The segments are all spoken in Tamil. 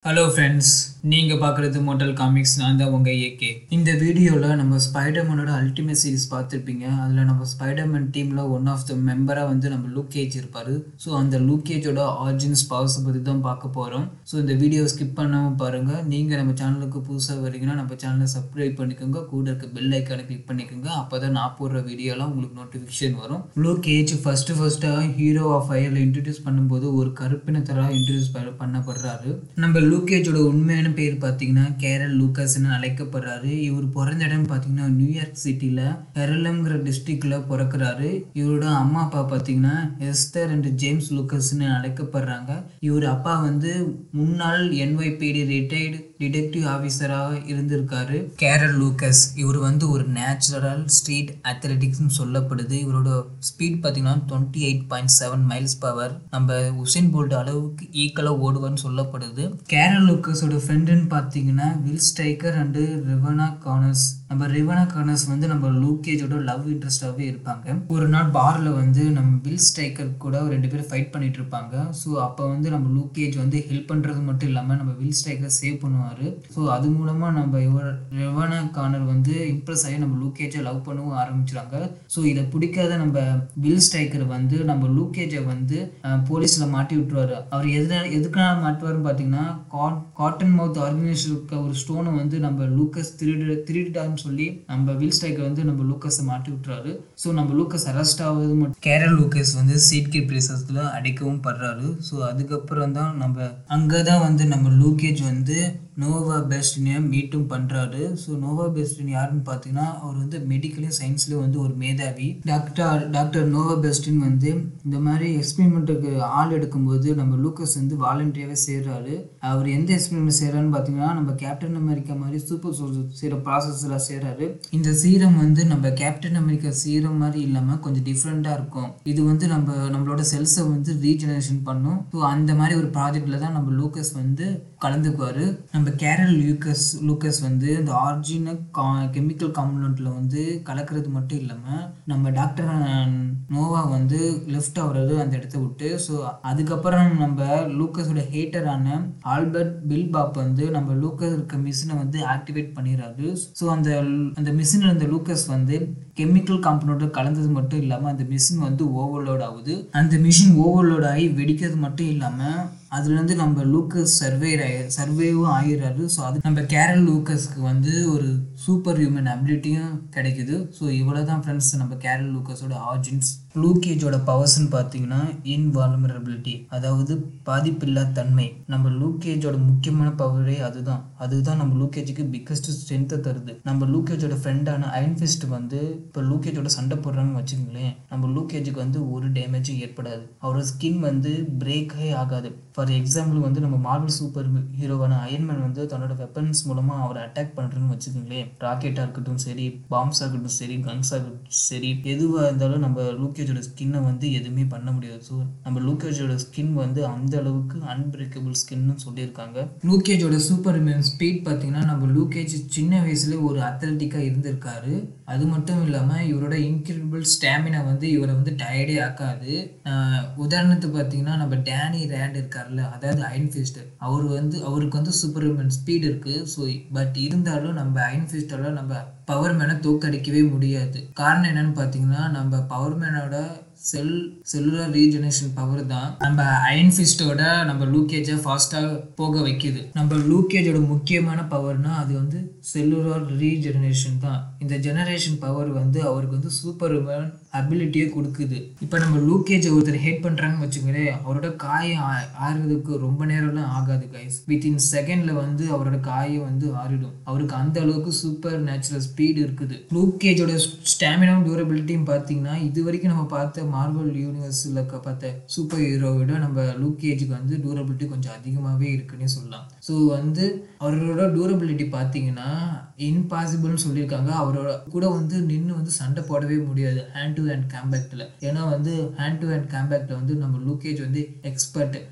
ஹலோ ஃப்ரெண்ட்ஸ் நீங்கள் பார்க்குறது மோட்டல் காமிக்ஸ் நான் தான் உங்கள் ஏகே இந்த வீடியோவில் நம்ம ஸ்பைடர்மேனோட அல்டிமேட் சீரிஸ் பார்த்துருப்பீங்க அதில் நம்ம ஸ்பைடர்மேன் டீமில் ஒன் ஆஃப் த மெம்பராக வந்து நம்ம லூக்கேஜ் இருப்பார் ஸோ அந்த லூக்கேஜோட ஆரிஜின்ஸ் பவர்ஸை பற்றி தான் பார்க்க போகிறோம் ஸோ இந்த வீடியோ ஸ்கிப் பண்ணாமல் பாருங்கள் நீங்கள் நம்ம சேனலுக்கு புதுசாக வரீங்கன்னா நம்ம சேனலை சப்ஸ்கிரைப் பண்ணிக்கோங்க கூட இருக்க பெல் ஐக்கானை கிளிக் பண்ணிக்கோங்க அப்போ தான் நான் போடுற வீடியோலாம் உங்களுக்கு நோட்டிஃபிகேஷன் வரும் லூக்கேஜ் ஃபஸ்ட்டு ஃபஸ்ட்டாக ஹீரோ ஆஃப் ஃபயரில் இன்ட்ரடியூஸ் பண்ணும்போது ஒரு கருப்பினத்தராக இன்ட்ரடியூஸ் பண்ணப்படுறாரு நம்ம லூக்கேஜோட உண்மையான பேர் பார்த்தீங்கன்னா கேரல் லூக்கஸ்னு அழைக்கப்படுறாரு இவர் பிறந்த இடம் பார்த்தீங்கன்னா நியூயார்க் சிட்டியில் ஹெரலம்ங்கிற டிஸ்ட்ரிக்டில் பிறக்கிறாரு இவரோட அம்மா அப்பா பார்த்தீங்கன்னா எஸ்தர் அண்ட் ஜேம்ஸ் லூக்கஸ்னு அழைக்கப்படுறாங்க இவர் அப்பா வந்து முன்னாள் என்ஒய்பிடி ரிட்டையர்டு டிடெக்டிவ் ஆஃபீஸராக இருந்திருக்காரு கேரல் லூக்கஸ் இவர் வந்து ஒரு நேச்சுரல் ஸ்ட்ரீட் அத்லெட்டிக்ஸ்னு சொல்லப்படுது இவரோட ஸ்பீட் பார்த்தீங்கன்னா twenty eight point seven miles per hour நம்ம உசேன் போல்ட் அளவுக்கு ஈக்குவலாக ஓடுவான்னு சொல்லப்படுது கேரல் லூக்கஸோட ஃப்ரெண்டுன்னு பார்த்தீங்கன்னா Will Stryker and Reva Connors நம்ம ரிவனா கார்னஸ் வந்து நம்ம லூக்கேஜோட லவ் இன்ட்ரெஸ்டாகவே இருப்பாங்க ஒரு நாள் பாரில் வந்து நம்ம வில் ஸ்ட்ரைக்கர் கூட ஒரு ரெண்டு பேரும் ஃபைட் பண்ணிட்டு இருப்பாங்க ஸோ அப்போ வந்து நம்ம லூக்கேஜ் வந்து ஹெல்ப் பண்ணுறது மட்டும் இல்லாமல் நம்ம வில் ஸ்ட்ரைக்கரை சேவ் பண்ணுவார் ஸோ அது மூலமாக நம்ம இவர் ரெவனா கார்னர் வந்து இம்ப்ரெஸ் ஆகி நம்ம லூக்கேஜை லவ் பண்ணவும் ஆரம்பிச்சிடாங்க ஸோ இதை பிடிக்காத நம்ம வில் ஸ்ட்ரைக்கர் வந்து நம்ம லூக்கேஜை வந்து போலீஸில் மாட்டி விட்டுருவாரு அவர் எதுனா எதுக்காக மாட்டுவாருன்னு பார்த்தீங்கன்னா காட்டன் மவுத் ஆர்கனைசேஷன் இருக்க ஒரு ஸ்டோனை வந்து நம்ம லூக்கஸ் திருடு திருடிட்டான்னு சொல்லி நம்ம வில் ஸ்ட்ரைக்கர் வந்து நம்ம லூக்கஸை மாட்டி விட்டுறாரு ஸோ நம்ம லூக்கஸ் அரெஸ்ட் ஆகுது மட்டும் கேரல் லூக்கஸ் வந்து சீட் கீட் பிரேசஸில் அடைக்கவும் படுறாரு ஸோ அதுக்கப்புறம் தான் நம்ம அங்கே தான் வந்து நம்ம லூக்கேஜ் வந்து நோவா பெஸ்டினியை மீட்டும் பண்ணுறாரு ஸோ நோவா பெஸ்டின் யாருன்னு பார்த்தீங்கன்னா அவர் வந்து மெடிக்கலையும் சயின்ஸ்லேயும் வந்து ஒரு மேதாவி டாக்டர் டாக்டர் நோவா பெஸ்டின் வந்து இந்த மாதிரி எக்ஸ்பெரிமெண்ட்டுக்கு ஆள் எடுக்கும்போது நம்ம லூக்கஸ் வந்து வாலண்டியாகவே செய்கிறாரு அவர் எந்த எக்ஸ்பெரிமெண்ட் செய்கிறான்னு பார்த்தீங்கன்னா நம்ம கேப்டன் அமெரிக்கா மாதிரி சூப்பர் சோல்ஜர் செய்கிற ப்ராசஸில் செய்கிறாரு இந்த சீரம் வந்து நம்ம கேப்டன் அமெரிக்கா சீரம் மாதிரி இல்லாமல் கொஞ்சம் டிஃப்ரெண்ட்டாக இருக்கும் இது வந்து நம்ம நம்மளோட செல்ஸை வந்து ரீஜெனரேஷன் பண்ணும் ஸோ அந்த மாதிரி ஒரு ப்ராஜெக்டில் தான் நம்ம லூக்கஸ் வந்து கலந்துக்குவார் நம்ம கேரல் லூக்கஸ் லூக்கஸ் வந்து இந்த ஆர்ஜின கா கெமிக்கல் காம்பனண்ட்டில் வந்து கலக்கிறது மட்டும் இல்லாமல் நம்ம டாக்டர் நோவா வந்து லெஃப்ட் ஆகுறது அந்த இடத்த விட்டு ஸோ அதுக்கப்புறம் நம்ம லூக்கஸோட ஹேட்டரான ஆல்பர்ட் பில் பாப் வந்து நம்ம லூக்கஸ் இருக்க மிஷினை வந்து ஆக்டிவேட் பண்ணிடுறாரு ஸோ அந்த அந்த மிஷினில் இருந்த லூக்கஸ் வந்து கெமிக்கல் காம்பனோட கலந்தது மட்டும் இல்லாமல் அந்த மிஷின் வந்து ஓவர்லோட் ஆகுது அந்த மிஷின் ஓவர்லோட் ஆகி வெடிக்கிறது மட்டும் இல்லாமல் அதுலேருந்து நம்ம லூக்கஸ் சர்வே சர்வேவும் ஆகிடுறாரு ஸோ அது நம்ம கேரல் லூக்கஸ்க்கு வந்து ஒரு சூப்பர் ஹியூமன் அபிலிட்டியும் கிடைக்குது ஸோ இவ்வளோ தான் ஃப்ரெண்ட்ஸ் நம்ம கேரல் லூக்கஸோட ஆர்ஜின்ஸ் லூக்கேஜோட பவர்ஸ்ன்னு பார்த்தீங்கன்னா இன்வால்மரபிலிட்டி அதாவது பாதிப்பில்லா தன்மை நம்ம லூக்கேஜோட முக்கியமான பவரே அதுதான் அதுதான் நம்ம லூக்கேஜுக்கு பிக்கஸ்ட் ஸ்ட்ரென்த்தை தருது நம்ம லூக்கேஜோட ஃப்ரெண்டான அயன்ஃபிஸ்ட் வந்து இப்போ லூக்கேஜோட சண்டை போடுறாங்கன்னு வச்சுங்களேன் நம்ம லூக்கேஜுக்கு வந்து ஒரு டேமேஜும் ஏற்படாது அவரோட ஸ்கின் வந்து பிரேக்கே ஆகாது ஃபார் எக்ஸாம்பிள் வந்து நம்ம மார்வல் சூப்பர் ஹீரோவான அயன்மேன் வந்து தன்னோட வெப்பன்ஸ் மூலமாக அவரை அட்டாக் பண்ணுறதுன்னு வச்சுக்கோங்களேன் ராக்கெட்டாக இருக்கட்டும் சரி பாம்ஸாக இருக்கட்டும் சரி கன்ஸாக இருக்கட்டும் சரி எதுவாக இருந்தாலும் நம்ம லூக்கேஜோட ஸ்கின்னை வந்து எதுவுமே பண்ண முடியாது ஸோ நம்ம லூக்கேஜோட ஸ்கின் வந்து அந்த அளவுக்கு அன்பிரேக்கபிள் ஸ்கின்னு சொல்லியிருக்காங்க லூக்கேஜோட சூப்பர் ஹியூமன் ஸ்பீட் பார்த்தீங்கன்னா நம்ம லூக்கேஜ் சின்ன வயசுல ஒரு அத்லட்டிக்காக இருந்திருக்காரு அது மட்டும் இல்லாமல் இவரோட இன்க்ரெடிபிள் ஸ்டாமினா வந்து இவரை வந்து டயர்டே ஆக்காது உதாரணத்துக்கு பார்த்தீங்கன்னா நம்ம டேனி ரேண்ட் இருக்கார்ல அதாவது அயன் ஃபிஸ்ட் அவர் வந்து அவருக்கு வந்து சூப்பர் ஹியூமன் ஸ்பீட் இருக்குது ஸோ பட் இருந்தாலும் நம்ம அயன் ஃபிஸ்டால நம்ம பவர் மேனை தோக்கடிக்கவே முடியாது காரணம் என்னன்னு பார்த்தீங்கன்னா நம்ம பவர் மேனோட செல் செல்லுலர் ரீஜெனரேஷன் பவர் தான் நம்ம அயன் ஃபிஸ்டோட நம்ம லூக்கேஜை ஃபாஸ்ட்டாக போக வைக்குது நம்ம லூக்கேஜோட முக்கியமான பவர்னா அது வந்து செல்லுலர் ரீஜெனரேஷன் தான் இந்த ஜெனரேஷன் பவர் வந்து அவருக்கு வந்து சூப்பர் அபிலிட்டியே கொடுக்குது இப்போ நம்ம லூக்கேஜை ஒருத்தர் ஹேட் பண்ணுறாங்கன்னு வச்சுக்கோங்களேன் அவரோட காயம் ஆறுறதுக்கு ரொம்ப நேரம்லாம் ஆகாது கைஸ் வித்தின் செகண்டில் வந்து அவரோட காயம் வந்து ஆறிடும் அவருக்கு அந்த அளவுக்கு சூப்பர் நேச்சுரல் ஸ்பீடு இருக்குது லூக்கேஜோட ஸ்டாமினாவும் டியூரபிலிட்டியும் பார்த்தீங்கன்னா இது வரைக்கும் நம்ம பார்த்த மார்வல் யூனிவர்ஸில் பார்த்த சூப்பர் ஹீரோ விட நம்ம லூக்கேஜுக்கு வந்து டியூரபிலிட்டி கொஞ்சம் அதிகமாகவே இருக்குன்னே சொல்லலாம் ஸோ வந்து அவரோட டியூரபிலிட்டி பார்த்தீங்கன்னா இம்பாசிபிள்னு சொல்லியிருக்காங்க அவரோட கூட வந்து நின்று வந்து சண்டை போடவே முடியாது ஹேண்ட் டு ஹேண்ட் கேம்பேக்டில் ஏன்னா வந்து ஹேண்ட் டு ஹேண்ட் கேம்பேக்டில் வந்து நம்ம லூக்கேஜ் வந்து எக்ஸ்பர்ட்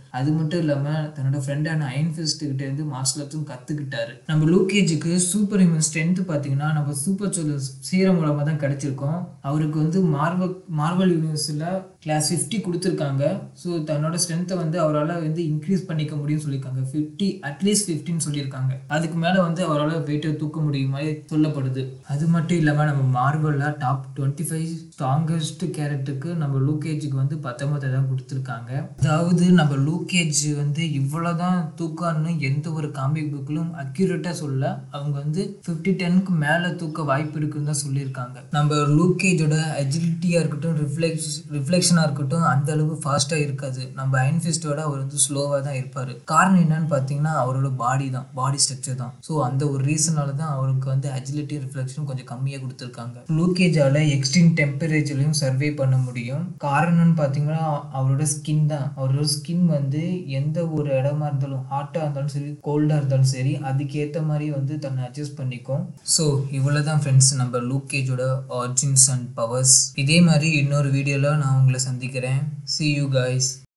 அது மட்டும் இல்லாமல் தன்னோட ஃப்ரெண்டான அயன் ஃபிஸ்ட்டுக்கிட்ட இருந்து மார்ஷல் ஆர்ட்ஸும் கற்றுக்கிட்டாரு நம்ம லூக்கேஜுக்கு சூப்பர் ஹியூமன் ஸ்ட்ரென்த் பார்த்தீங்கன்னா நம்ம சூப்பர் சோலர் சீரம் மூலமாக தான் கிடைச்சிருக்கோம் அவருக்கு வந்து மார்வல் மார்வல் யூனிவர்ஸில் கிளாஸ் ஃபிஃப்டி கொடுத்துருக்காங்க ஸோ தன்னோட ஸ்ட்ரென்த்தை வந்து அவரால் வந்து இன்க்ரீஸ் பண்ணிக்க முடியும்னு சொல்லியிருக்காங்க ஃபிஃப்டி அட்லீஸ்ட் ஃபிஃப்டின்னு சொல்லியிருக்காங்க அதுக்கு மேலே வந்து அவரால் வெயிட்டை தூக்க முடியும் மாதிரி சொல்லப்படுது அது மட்டும் இல்லாமல் நம்ம மார்வலில் டாப் டுவெண்ட்டி ஃபைவ் ஸ்ட்ராங்கஸ்ட் கேரக்டருக்கு நம்ம லூக்கேஜுக்கு வந்து பத்தொன்பது தான் கொடுத்துருக்காங்க அதாவது நம்ம லூக்கேஜ் வந்து இவ்வளோ தான் தூக்கான்னு எந்த ஒரு காமிக் புக்கிலும் அக்யூரேட்டாக சொல்ல அவங்க வந்து ஃபிஃப்டி டென்க்கு மேலே தூக்க வாய்ப்பு இருக்குன்னு தான் சொல்லியிருக்காங்க நம்ம லூக்கேஜோட அஜிலிட்டியாக இருக்கட்டும் ரிஃப்ளெக்ஸ் ரிஃப்ளெக்ஷனாக இருக்கட்டும் அந்த அளவுக்கு ஃபாஸ்ட்டாக இருக்காது நம்ம அயன்ஃபிஸ்டோட அவர் வந்து ஸ்லோவாக தான் இருப்பார் காரணம் என்னன்னு பார்த்தீங்கன்னா அவரோட பாடி தான் பாடி ஸ்ட்ரக்சர் தான் ஸோ அந்த ஒரு ரீசனால தான் அவருக்கு வந்து அஜிலிட்டி ரிஃப்ளெக்ஷன் கொஞ்சம் கம்மியாக கொடுத்துருக்காங்க லூக்கேஜால் எக்ஸ்ட்ரீம் டெம்பரேச்சர்லையும் சர்வே பண்ண முடியும் காரணம்னு பார்த்தீங்கன்னா அவரோட ஸ்கின் தான் அவரோட ஸ்கின் வந்து எந்த ஒரு இடமா இருந்தாலும் ஹாட்டாக இருந்தாலும் சரி கோல்டாக இருந்தாலும் சரி அதுக்கேற்ற மாதிரி வந்து தன்னை அட்ஜஸ்ட் பண்ணிக்கும் ஸோ இவ்வளோ தான் ஃப்ரெண்ட்ஸ் நம்ம லூக்கேஜோட ஆர்ஜின்ஸ் அண்ட் பவர்ஸ் இதே மாதிரி இன்னொரு வீடியோவில் நான் உங்களை சந்திக்கிறேன் see you guys